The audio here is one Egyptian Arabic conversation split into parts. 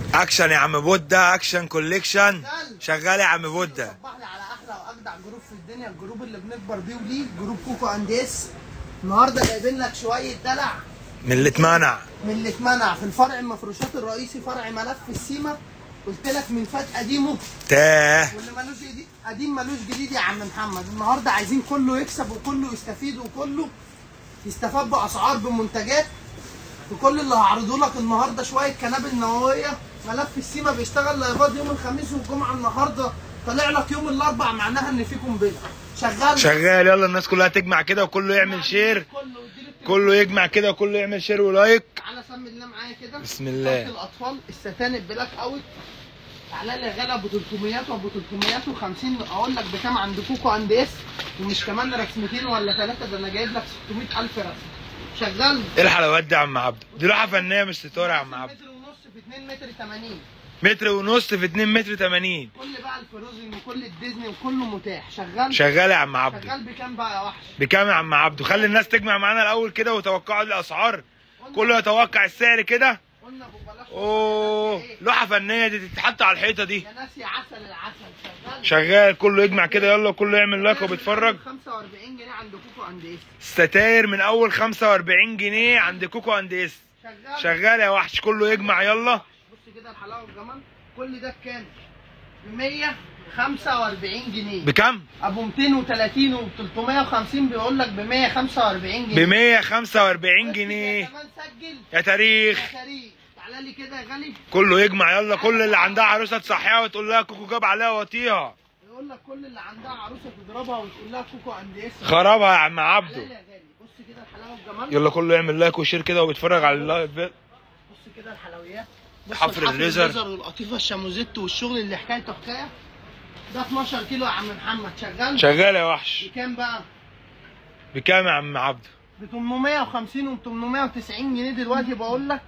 اكشن يا عم بودا اكشن كوليكشن شغال يا عم بودا صبح لي على احلى واجدع جروب في الدنيا الجروب اللي بنكبر بيه وليه جروب كوكو انديس النهارده جايبين لك شويه دلع من اللي اتمنع من اللي اتمنع في الفرع المفروشات الرئيسي فرع ملف السيما قلت لك من فات قديمه تاه واللي ملوش جديد قديم ملوش جديد يا عم محمد النهارده عايزين كله يكسب وكله يستفيد وكله يستفاد باسعار بمنتجات وكل اللي هعرضه لك النهارده شويه كنابل نوويه ملف السيما بيشتغل لايفات يوم الخميس والجمعه النهارده طالع لك يوم الاربع معناها ان في قنبله شغال شغال يلا الناس كلها تجمع كده وكله يعمل شير كله يديلك كله يجمع كده وكله يعمل شير ولايك تعالى سمي الله معايا كده بسم الله. شنطة الاطفال الستان البلاك اوت تعالى لي غلا ابو 300 وابو 350 اقول لك بكام عند كوكو عند اس ومش كمان رسمتين ولا ثلاثه ده انا جايب لك 600000 رسمه شغال ايه الحلويات دي يا عم عبده دي لوحه فنيه مش ستاره يا عم عبده متر ونص في 2 متر 80 متر ونص في 2 متر 80 كل بقى الفروزن وكل الديزني وكله متاح شغال شغال يا عم عبده شغال بكام بقى يا وحش بكام يا عم عبده خلي الناس تجمع معانا الاول كده وتوقعوا الاسعار كله يتوقع السعر كده قلنا ابو بلاش اوه إيه؟ لوحه فنيه دي تتحط على الحيطه دي يا ناس يا عسل العسل شغال شغال كله يجمع كده يلا كله يعمل لايك وبيتفرج 45 جنيه عند كوكو عند اس ستاير من اول 45 جنيه عند كوكو اند اس شغال شغال يا وحش كله يجمع يلا بص كده الحلاوه والجمال كل ده بكام؟ ب 145 جنيه بكام ابو 230 و 350 بيقول لك ب 145 ب جنيه 145 بس جنيه كمان سجل يا تاريخ يا تاريخ تعالى لي كده يا غالي كله يجمع يلا كل اللي عندها عروسه تصحيها وتقول لها كوكو جاب عليها وطيها يقول لك كل اللي عندها عروسه تضربها وتقول لها كوكو عند اس خرابها يا عم تعالى عبده لي يا غالي بص كده الحلاوه والجمال يلا كله يعمل لايك وشير كده وبيتفرج على اللايف بص كده الحلويات بص حفر الحفر الليزر. والقطيفه الشاموزيت والشغل اللي حكايته حكايه ده 12 كيلو يا عم محمد شغال شغال يا وحش بكام بقى؟ بكام يا عم عبده ب 850 و 890 جنيه دلوقتي بقول لك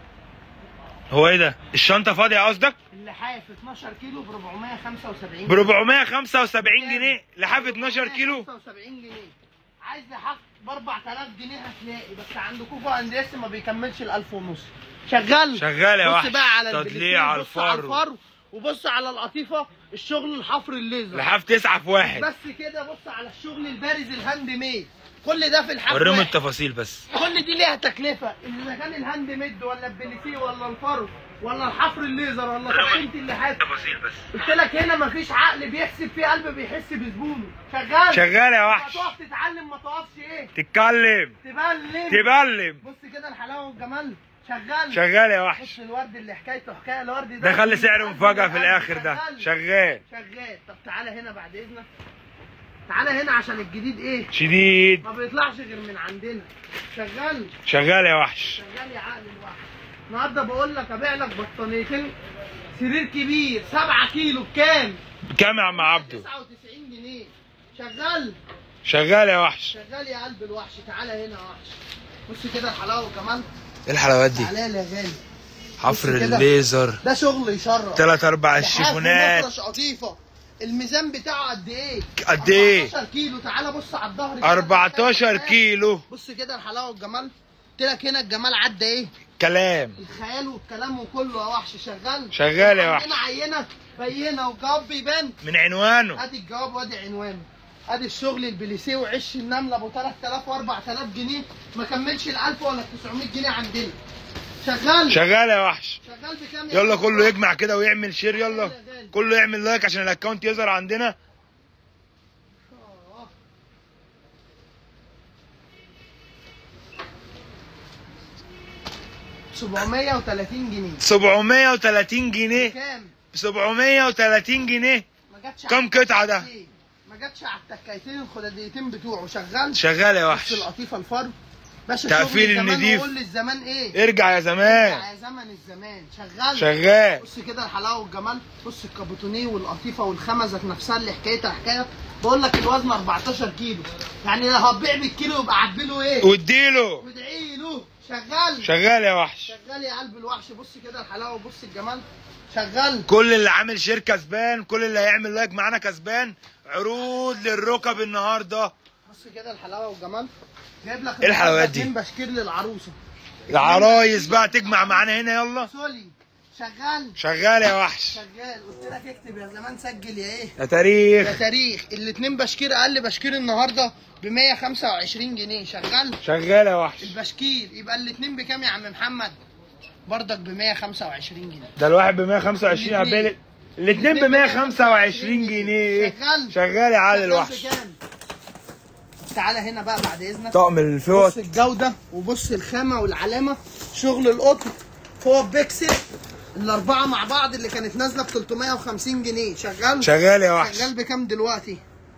هو ايه ده الشنطه فاضيه قصدك اللحاف 12 كيلو ب 475 ب 475 جنيه لحاف 12 كيلو 75 جنيه عايز لحاف ب 4000 جنيه هتلاقي بس عند كوكو عند اس ما بيكملش ال 1000 ونص شغال شغال يا بص وحش بقى على تضليع البليتين، على بص على الفرو الفرو وبص على القطيفه الشغل الحفر الليزر لحاف تسعة في واحد بس كده بص على الشغل البارز الهاند ميد كل ده في الحفر وريهم واحد. التفاصيل بس كل دي ليها تكلفه اذا كان الهاند ميد ولا البليسيه ولا الفرو ولا الحفر الليزر ولا تقسيمه اللحاف التفاصيل بس قلت لك هنا مفيش عقل بيحسب فيه قلب بيحس بزبونه شغال شغال يا وحش هتقف تتعلم ما تقفش ايه تتكلم تبلم تبلم بص كده الحلاوه والجمال شغال شغال يا بص وحش الورد اللي حكايته حكايه الورد ده ده خلي سعره مفاجأة في الآخر ده شغال شغال طب تعالى هنا بعد اذنك تعالى هنا عشان الجديد ايه شديد ما بيطلعش غير من عندنا شغال شغال يا وحش شغال يا عقل الواحد النهارده بقول لك ابيع لك بطانيتين سرير كبير 7 كيلو بكام؟ بكام يا عم عبده 99 جنيه شغال شغال يا وحش شغال يا قلب الوحش تعالى هنا يا وحش بص كده الحلاوه وكمان ايه الحلويات دي تعالى لي يا غالي حفر بص كده. الليزر ده شغل يشرف تلات اربع لحاف الشيفونات ومفرش قطيفه الميزان بتاعه قد ايه؟ قد إيه؟ 14 كيلو تعالى بص على الظهر كده. 14 كيلو بص كده الحلاوه والجمال قلت لك هنا الجمال عدى ايه؟ كلام الخيال والكلام وكله يا وحش شغال شغال يا عندنا وحش عينه بينه وجواب بيبان من عنوانه ادي الجواب وادي عنوانه ادي الشغل البليسيه وعش النمله ابو 3000 و4000 جنيه ما كملش ال 1000 ولا 900 جنيه عندنا شغال شغال يا وحش شغال بكام يا يلا وحش؟ كله يجمع كده ويعمل شير يلا كله يعمل لايك عشان الاكونت يظهر عندنا آه. سبعمية وتلاتين جنيه 730 جنيه كام؟ 730 جنيه ما جاتش كم على قطعة ده؟ التكايتين. ما جاتش على التكايتين الخداديتين بتوعه شغال شغال يا بص وحش القطيفه الفرو باشا تقفيل شغل الزمان النضيف. وقول للزمان ايه؟ ارجع يا زمان يا زمن الزمان شغال شغال بص كده الحلاوه والجمال بص الكابوتونيه والقطيفه والخامه ذات نفسها اللي حكايتها حكايه بقول لك الوزن 14 كيلو يعني لو هتبيع بالكيلو يبقى عبيله ايه؟ واديله وادعي له شغال شغال يا وحش شغال يا قلب الوحش بص كده الحلاوه وبص الجمال شغال كل اللي عامل شير كسبان كل اللي هيعمل لايك معانا كسبان عروض للركب النهارده بص كده الحلاوه والجمال جايب لك إيه الحلويات دي؟ اتنين بشكير للعروسه العرايس بقى تجمع معانا هنا يلا سولي شغال شغال يا وحش شغال قلت لك اكتب يا زمان سجل يا ايه يا يا تاريخ تاريخ الاتنين بشكير اقل بشكير النهارده ب 125 جنيه شغال شغال يا وحش البشكير يبقى الاتنين بكام يا عم محمد برضك ب 125 جنيه ده الواحد ب 125 عبال الاثنين ب 125 جنيه شغال. شغال يا علي شغال الوحش بكام؟ تعالى هنا بقى بعد اذنك طقم الفوط بص الجودة وبص الخامة والعلامة شغل القطن فوق بيكسل الأربعة مع بعض اللي كانت نازلة ب 350 جنيه شغال شغال يا وحش شغال بكام دلوقتي؟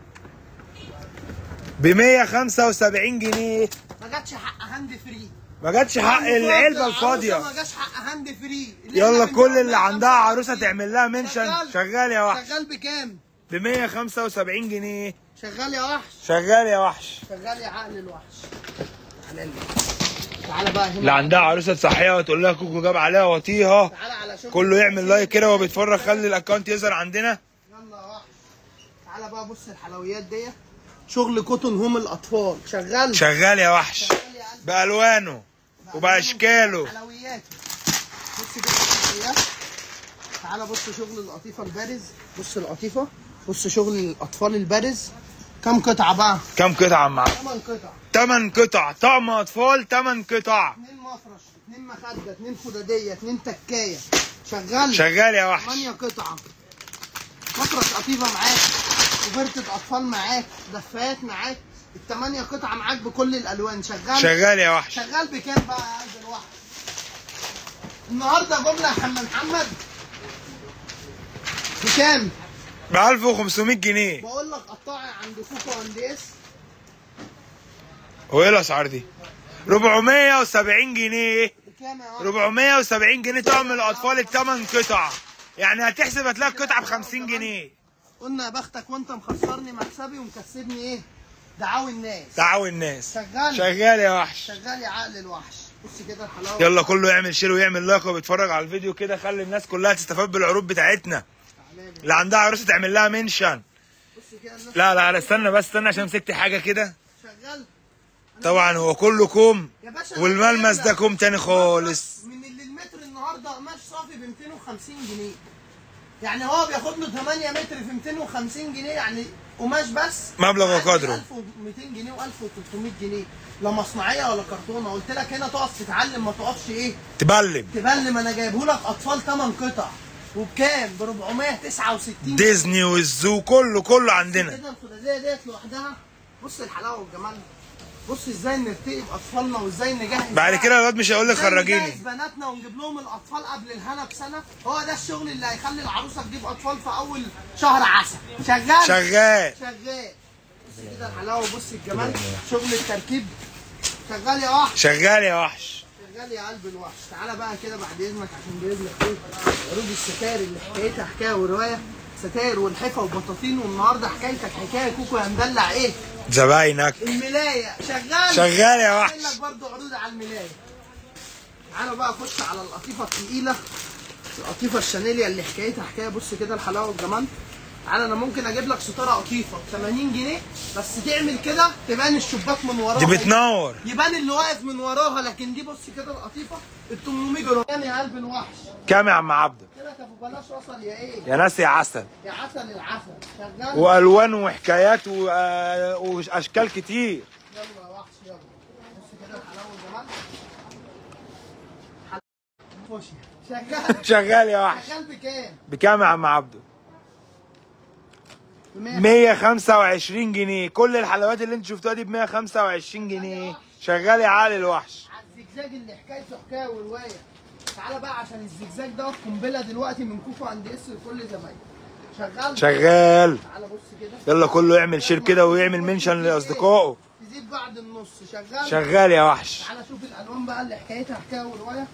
ب 175 جنيه ما جاتش حق هاند فري ما جاتش حق العلبه الفاضيه ما جاش حق هاند فري يلا كل اللي عندها عروسه تعمل لها منشن شغال. شغال يا وحش شغال بكام؟ ب 175 جنيه شغال يا وحش شغال يا وحش شغال يا عقل الوحش تعالى لي. تعالى بقى هنا اللي عندها عروسه تصحيها وتقول لها كوكو جاب عليها وطيها تعالى على شغل كله يعمل لايك كده وهو بيتفرج خلي الاكونت يظهر عندنا يلا يا وحش تعالى بقى بص الحلويات دي شغل كوتون هوم الاطفال شغال شغال يا وحش شغال يا قلبي بالوانه وباشكاله حلويات بص كده الحلويات تعالى بص شغل القطيفه البارز بص القطيفه بص شغل الاطفال البارز كم قطعه بقى كم قطعه معاك 8 قطع 8 قطع طقم اطفال 8 قطع اثنين مفرش اثنين مخده اثنين خداديه اثنين تكايه شغال شغال يا وحش 8 قطعه مفرش قطيفه معاك وبرتة اطفال معاك دفايات معاك الثمانية قطعة معاك بكل الألوان شغال شغال يا وحش شغال بكام بقى يا قلب الواحد النهارده جمله يا محمد محمد بكام ب 1500 جنيه بقول لك قطاعي عند كوكو عند اس وايه الاسعار دي 470 جنيه بكام يا واحد 470 جنيه طقم الاطفال الثمان قطع يعني هتحسب هتلاقي القطعه ب 50 جنيه قلنا يا بختك وانت مخسرني مكسبي ومكسبني ايه دعاوي الناس تعاون الناس شغال شغال يا وحش شغال يا عقل الوحش بص كده الحلاوه يلا كله يعمل شير ويعمل لايك وبيتفرج على الفيديو كده خلي الناس كلها تستفاد بالعروض بتاعتنا تعالى لي. اللي عندها عروسه تعمل لها منشن بص كده الناس لا لا لا استنى بس استنى عشان مسكت حاجه كده شغال طبعا هو كله كوم يا باشا والملمس ده كوم تاني خالص من اللي المتر النهارده قماش صافي ب 250 جنيه يعني هو بياخد له 8 متر في 250 جنيه يعني قماش بس مبلغ وقدره. 1200 جنيه و1300 جنيه لا مصنعيه ولا كرتونه قلت لك هنا تقف تتعلم ما تقفش ايه تبلم تبلم انا جايبه لك اطفال 8 قطع وبكام ب 469 ديزني والزو كله كله عندنا كده الخداديه ديت لوحدها بص الحلاوه والجمال بص ازاي نرتقي باطفالنا وازاي نجهز بعد بقى. كده الواد مش هيقول لك ازاي خرجيني نجهز بناتنا ونجيب لهم الاطفال قبل الهنا بسنه هو ده الشغل اللي هيخلي العروسه تجيب اطفال في اول شهر عسل شغال شغال شغال بص كده الحلاوه وبص الجمال شغل التركيب شغال يا وحش شغال يا وحش شغال يا قلب الوحش تعالى بقى كده بعد اذنك عشان جايب لك ايه عروض الستاير اللي حكايتها حكايه وروايه ستاير والحفا وبطاطين والنهارده حكايتك حكايه كوكو يا مدلع ايه زباينك الملايه شغال شغال يا وحش. عامل لك برضه عروض على الملايه تعالى بقى خش على القطيفه الثقيله القطيفه الشانيليا اللي حكايتها حكايه بص كده الحلاوه والجمال تعالى انا ممكن اجيب لك ستاره قطيفه ب 80 جنيه بس تعمل كده تبان الشباك من وراها دي بتنور يبان اللي واقف من وراها لكن دي بص كده القطيفه ال 800 جرام كام يا قلب الوحش كام يا عم عبده كده ابو بلاش وصل يا ايه يا ناس يا عسل يا عسل العسل شغال والوان وحكايات و- آه، واشكال كتير يلا يا وحش يلا بص كده الحلاوه والجمال حل- خش شغال شغال يا وحش شغال بكام؟ بكام يا عم عبده ب 100 125 جنيه كل الحلويات اللي انت شفتوها دي ب 125 جنيه شغال يا عالي الوحش على الزجزاج اللي حكايته حكايه وروايه تعالى بقى عشان الزجزاج ده قنبله دلوقتي من كوكو عند اس لكل زمايلي شغال شغال تعالى بص كده يلا كله يعمل شير كده ويعمل منشن لاصدقائه تزيد بعد النص شغال شغال يا وحش تعالى شوف الالوان بقى اللي حكايتها حكايه وروايه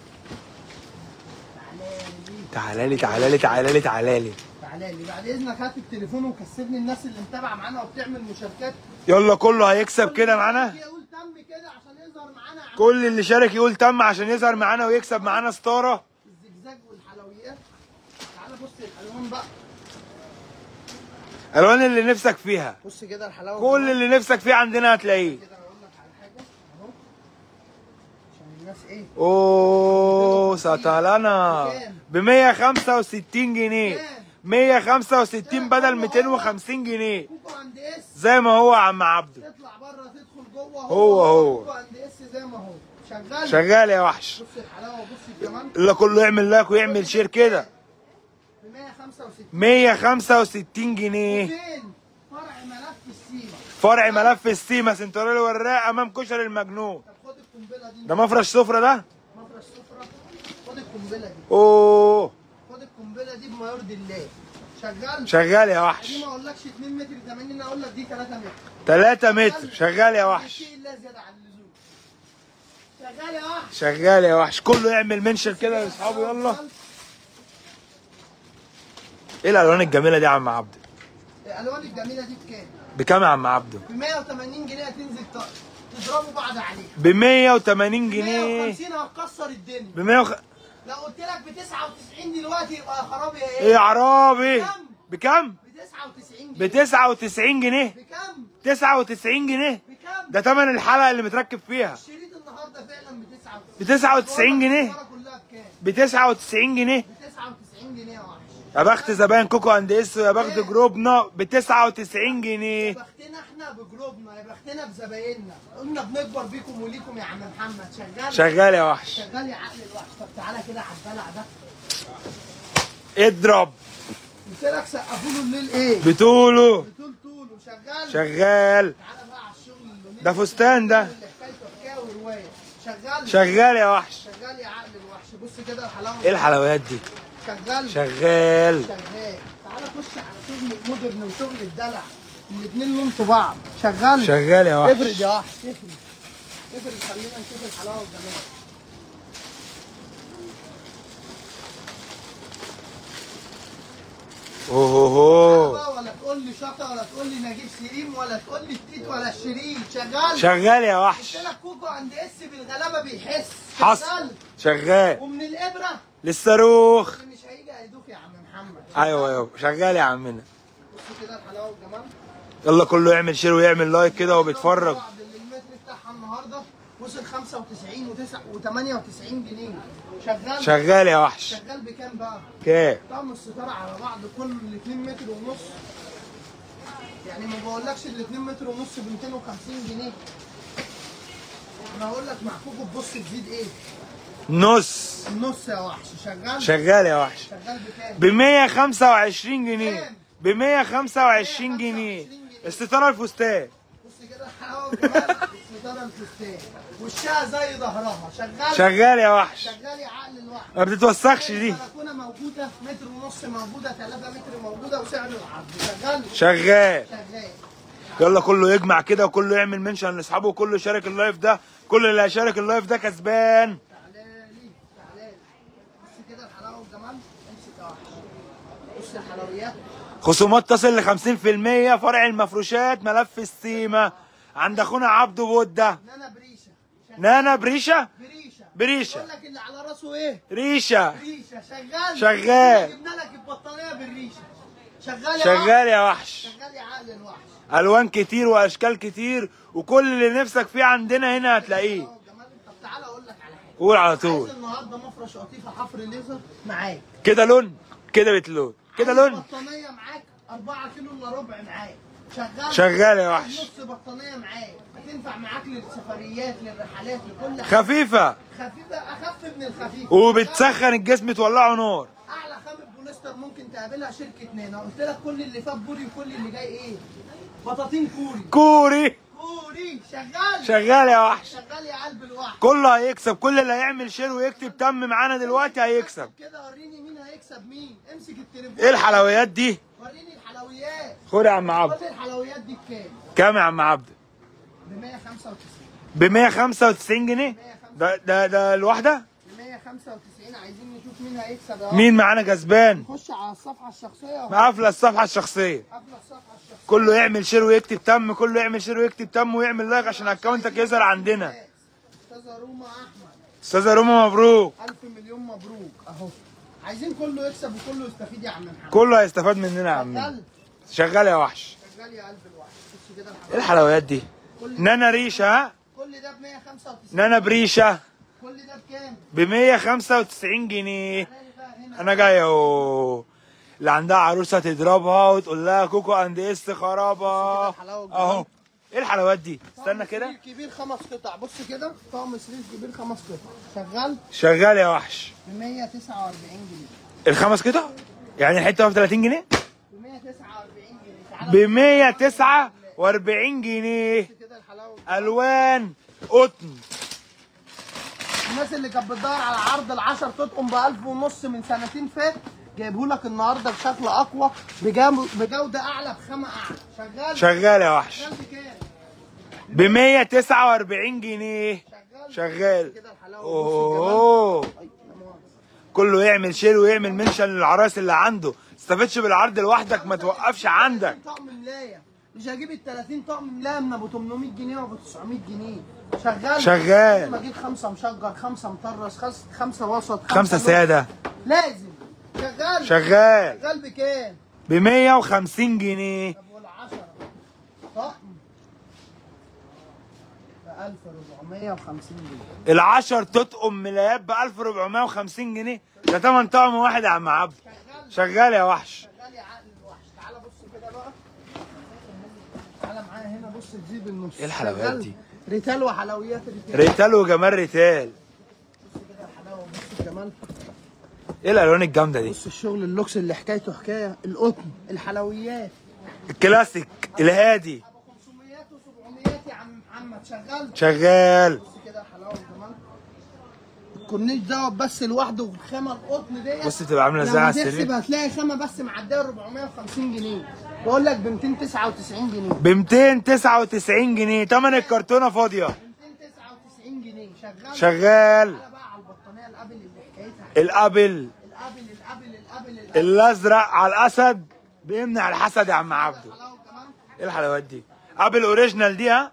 تعالى لي تعالى لي تعالى لي تعالى لي تعالى لي تعالى لي بعد اذنك هات التليفون وكسبني الناس اللي متابعه معانا وبتعمل مشاركات يلا كله هيكسب كده معانا يقول تم كده عشان يظهر معانا على كل اللي شارك يقول تم عشان يظهر معانا ويكسب معانا ستاره الزجزاج والحلويات تعالى بص الالوان بقى الوان اللي نفسك فيها بص كده الحلاوه كل اللي نفسك فيه عندنا هتلاقيه كده اقول لك على حاجه اهو عشان الناس ايه اوه ساتالانا ب 165 جنيه 165 بدل 250 جنيه كوكو عند اس زي ما هو يا عم عبده تطلع بره تدخل جوه هو هو. كوكو عند اس زي ما هو شغال شغال يا وحش بص الحلاوه بص الجمال الا كله يعمل لايك ويعمل شير كده ب 165 165 جنيه فين فرع ملف السيما فرع ملف السيما سنترال وراق امام كشري المجنون طب خد القنبله دي ده مفرش سفرة ده مفرش سفره خد القنبله دي اوه خد القنبله دي بما يرضي الله شغال شغال يا دي وحش ما اقولكش 2 متر 80 انا اقول لك دي 3 متر 3 متر شغال يا وحش شيء لا زياده عن اللزوم شغال يا وحش شغال يا وحش كله يعمل منشن كده لاصحابه يلا ايه الالوان الجميله دي يا عم عبده الالوان الجميله دي بكام؟ بكام يا عم عبده ب 180 جنيه هتنزل ت- تضربوا بعض عليها ب 180 جنيه 150 هتكسر الدنيا ب 100 وخ... لو قلت لك ب 99 دلوقتي يبقى يا خرابي يا ايه ايه؟ يا عرابي بكام ب 99 ب جنيه 99 جنيه بكام؟ 99 جنيه بكام؟ ده تمن الحلقه اللي متركب فيها الشريط النهارده فعلا ب 99 ب 99 جنيه الصورة كلها بكام؟ ب 99 جنيه ب 99 جنيه يا وحش يا بخت زباين كوكو اند اس يا بخت جروبنا ب 99 جنيه يا بختنا احنا بجروبنا يا بختنا بزبايننا قلنا بنكبر بيكم وليكم يا عم محمد شغال شغال يا وحش شغال يا عقل الوحش طب تعالى كده على الدلع ده اضرب قلت لك سقفوا له الليل ايه؟ بتقولوا بتقول طول وشغال شغال تعالى بقى على الشغل اللي ده فستان ده اللي حكايته حكايه وروايه شغال شغال يا وحش شغال يا عقل الوحش بص كده الحلاوه ايه الحلويات دي شغال شغال شغال تعالى خش على شغل المودرن وشغل الدلع الاثنين لهم في بعض شغال شغال يا وحش افرد يا وحش افرد افرد خلينا نشوف الحلاوه والجمال اوه اوه بقى ولا تقول لي شطه ولا تقول لي نجيب سليم ولا تقول لي التيت ولا الشريط شغال شغال يا وحش قلت لك كوكو عند اس بالغلابه بيحس حصل شغال. شغال ومن الابره للصاروخ اللي مش هيجي هيدوخ يا عم محمد ايوه ايوه شغال يا عمنا بص كده الحلاوه والجمال يلا كله يعمل شير ويعمل لايك كده وبيتفرج بعض اللي المتر بتاعها النهارده وصل 95 و9 و98 جنيه شغال شغال يا وحش شغال بكام بقى؟ كام طقم الستاره على بعض كل 2 متر ونص يعني ما بقولكش ال 2 متر ونص ب 250 جنيه انا هقول لك مع كوكو تبص تزيد ايه؟ نص النص يا وحش شغال شغال يا وحش شغال بكام؟ ب 125 جنيه ب 125 جنيه الستاره الفستان بص كده الحلاوه والجمال الستاره الفستان وشها زي ظهرها شغال شغال يا وحش شغال يا عقل الوحش ما بتتوسخش دي البلكونه موجوده متر ونص موجوده 3 متر موجوده وسعر العرض شغال شغال شغال يلا كله يجمع كده وكله يعمل منشن لاصحابه وكله يشارك اللايف ده كل اللي هيشارك اللايف ده كسبان تعالى لي تعالى لي بص كده الحلاوه والجمال امسك يا وحش بص الحلويات خصومات تصل ل 50% فرع المفروشات ملف السيما عند اخونا عبده بوده نانا بريشه شغال نانا بريشه بريشه بريشة. بقول لك اللي على راسه ايه ريشه ريشه شغال شغال. جبنا لك البطانيه بالريشه شغال يا شغال يا وحش وحش. شغال يا عقل الوحش الوان كتير واشكال كتير وكل اللي نفسك فيه عندنا هنا هتلاقيه الحلاوة والجمال. طب تعالى اقول لك على حاجه قول على عايز طول النهارده مفرش قطيفه حفر ليزر معاك كده لون كده بتلون كده عايز لون بطانيه معاك 4 كيلو الا ربع معاك شغال شغال يا وحش نص بطانيه معاك هتنفع معاك للسفريات للرحلات لكل حاجه خفيفه خفيفه اخف من الخفيف وبتسخن الجسم تولعه نار اعلى خامه بوليستر ممكن تقابلها شركه نانا قلت لك كل اللي فات بوري وكل اللي جاي ايه بطاطين كوري كوري كوري شغال شغال يا وحش شغال يا قلب الواحد كله هيكسب كل اللي هيعمل شير ويكتب تم معانا دلوقتي هيكسب كده وريني مين هيكسب مين امسك التليفون ايه الحلويات دي وريني الحلويات خد يا عم عبد كل الحلويات دي بكام كام يا عم عبد ب 195 ب 195 جنيه ده ده ده الواحده ب 195 عايزين نشوف مين هيكسب يا مين معانا كسبان نخش على الصفحه الشخصيه قافله الصفحه الشخصيه قبل الصفحه الشخصيه كله يعمل شير ويكتب تم كله يعمل شير ويكتب تم ويعمل لايك عشان اكونتك يظهر عندنا استاذه روما احمد استاذه روما مبروك الف مليون مبروك اهو عايزين كله يكسب وكله يستفيد يا عم محمد كله هيستفاد مننا يا عم شغال شغال يا وحش شغال يا قلب الواحد بص كده ايه الحلويات الحلويات دي كل نانا ريشه ها كل ده ب 195 نانا بريشه كل ده بكام؟ ب 195 جنيه تاني بقى هنا انا جاي اهو اللي عندها عروسه تضربها وتقول لها كوكو اند اس خرابه الحلاوة الجمال. اهو ايه الحلوات دي استنى كده سرير كبير خمس قطع بص كده طقم سرير كبير خمس قطع شغال شغال يا وحش ب 149 جنيه الخمس قطع يعني الحته ب 30 جنيه ب 149 جنيه ب تعالى 149 جنيه بص كده الحلاوه الوان قطن الناس اللي كانت بتدور على عرض العشر تطقم ب 1000 ونص من سنتين فات جايبه لك النهارده بشكل اقوى بجام- بجوده اعلى بخامه اعلى شغال شغال يا وحش شغال بكام؟ ب 149 جنيه شغال شغال كده الحلاوه بص الجمال اوه أي، لا مؤاخذة. كله يعمل شير ويعمل منشن للعرايس اللي عنده استفدش بالعرض لوحدك ما توقفش عندك طقم ملايه مش هجيب ال 30 طقم ملايه من ابو 800 جنيه وابو 900 جنيه شغال شغال. لازم اجيب خمسه مشجر خمسه مطرس خمسه خمسه وسط خمسة لوح. سادة لازم شغال شغال شغال بكام؟ ب 150 جنيه طب والعشرة طقم ب 1450 جنيه العشر تطقم ملايات ب 1450 جنيه ده تمن طقم واحد يا عم عبد شغال شغال يا وحش شغال يا عقل الوحش تعالى بص كده بقى تعالى معايا هنا بص تجيب النص إيه الحلويات شغال. دي؟ ريتال وحلويات ريتال ريتال وجمال ريتال بص كده الحلاوه بص الجمال ايه الالوان الجامده دي بص الشغل اللوكس اللي حكايته حكايه القطن الحلويات الكلاسيك الهادي ابو 500 و700 يا عم محمد شغال شغال بص كده الحلاوه كمان الكورنيش دوت بس لوحده والخامه القطن ديت بص تبقى عامله ازاي لما على تحسب السرير هتلاقي خامه بس معديه 450 جنيه بقول لك ب 299 جنيه ب 299 جنيه تمن الكرتونه فاضيه 299 جنيه شغال شغال تعالى بقى على البطانيه الابل اللي حكايتها الابل الابل الابل الابل الابل الازرق على الاسد بيمنع الحسد يا عم عبده الحلاوه كمان ايه الحلوات دي ابل اوريجينال دي ها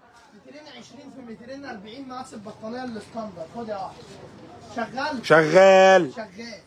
220 في 240 مقاس البطانيه الستاندرد خد يا واحد شغال شغال شغال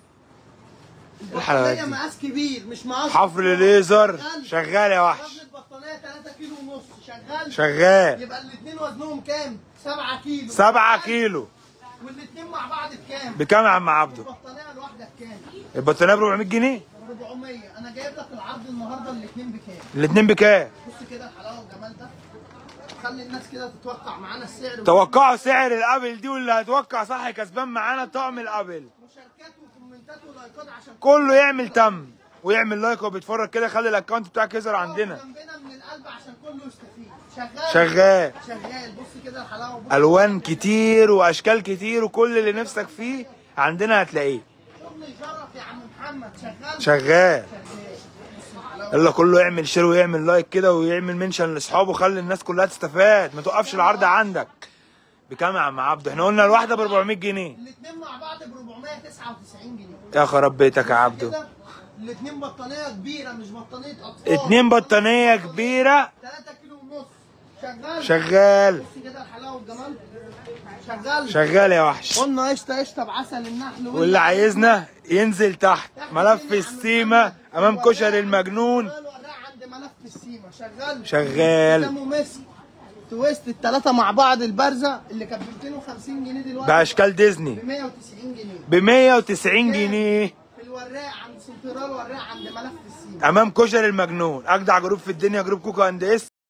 الحلوات البطانيه دي مقاس كبير مش مقاس حفر ليزر شغال يا وحش وزن البطانيه 3 كيلو ونص شغال شغال يبقى الاثنين وزنهم كام 7 كيلو 7 كيلو والاثنين مع بعض بكام بكام يا عم عبده البطانيه الواحده بكام البطانيه ب 400 جنيه 400 انا جايب لك العرض النهارده الاثنين بكام الاتنين بكام بص كده الحلاوه والجمال ده خلي الناس كده تتوقع معانا السعر توقعوا سعر الابل دي واللي هيتوقع صح كسبان معانا طقم الابل مشاركات وكومنتات ولايكات عشان كله يعمل تم ويعمل لايك وهو بيتفرج كده خلي الاكونت بتاعك يظهر عندنا جنبنا من القلب عشان كله يستفيد شغال شغال شغال بص كده الحلاوه بص الوان كتير واشكال كتير وكل اللي نفسك فيه عندنا هتلاقيه شغل يشرف يا عم محمد شغال شغال شغال بص الحلاوه يلا كله يعمل شير ويعمل لايك كده ويعمل منشن لاصحابه خلي الناس كلها تستفاد ما توقفش العرض عندك بكام يا عم عبده احنا قلنا الواحده ب 400 جنيه الاثنين مع بعض ب 499 جنيه يا خراب بيتك يا عبده كده الاثنين بطانيه كبيره مش بطانيه اطفال اتنين بطانيه كبيره 3 كيلو ونص شغال شغال بص كده الحلاوه والجمال شغال شغال يا وحش قلنا قشطه قشطه بعسل النحل واللي عايزنا ينزل تحت ملف السيمه امام كشري المجنون الوراق عند ملف السيما شغال شغال. قدامه مسك تويست الثلاثه مع بعض البارزه اللي كانت ب 250 جنيه دلوقتي باشكال ديزني ب 190 جنيه ب 190 جنيه في الوراق عند سنترال وراق عند ملف السيما امام كشري المجنون اجدع جروب في الدنيا جروب كوكو اند اس